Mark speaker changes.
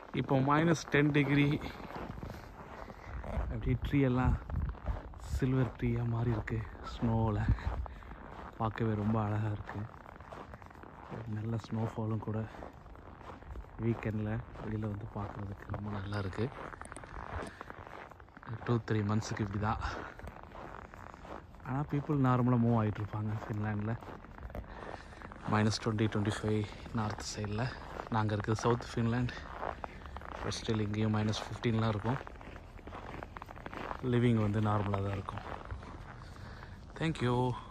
Speaker 1: இப்போ minus ten degree அப்படியே tree எல்லாம் சில்வர் ட்ரீயாக மாறி இருக்கு ஸ்னோவில் பார்க்கவே ரொம்ப அழகாக இருக்குது நல்ல ஸ்னோஃபாலும் கூட வீக்கெண்டில் வெளியில் வந்து பார்க்குறதுக்கு ரொம்ப நல்லா இருக்குது டூ த்ரீ மந்த்ஸுக்கு இப்படி தான் ஆனால் பீப்புள் நார்மலாக மூவ் ஆகிட்டு இருப்பாங்க ஃபின்லாண்டில் minus twenty twenty five north சைடில் நாங்கள் இருக்கிறது சவுத் ஃபின்லாண்ட் ஸ்டில் இங்கேயும் மைனஸ் ஃபிஃப்டீன்லாம் இருக்கும் லிவிங் வந்து நார்மலாக தான் இருக்கும் தேங்க்யூ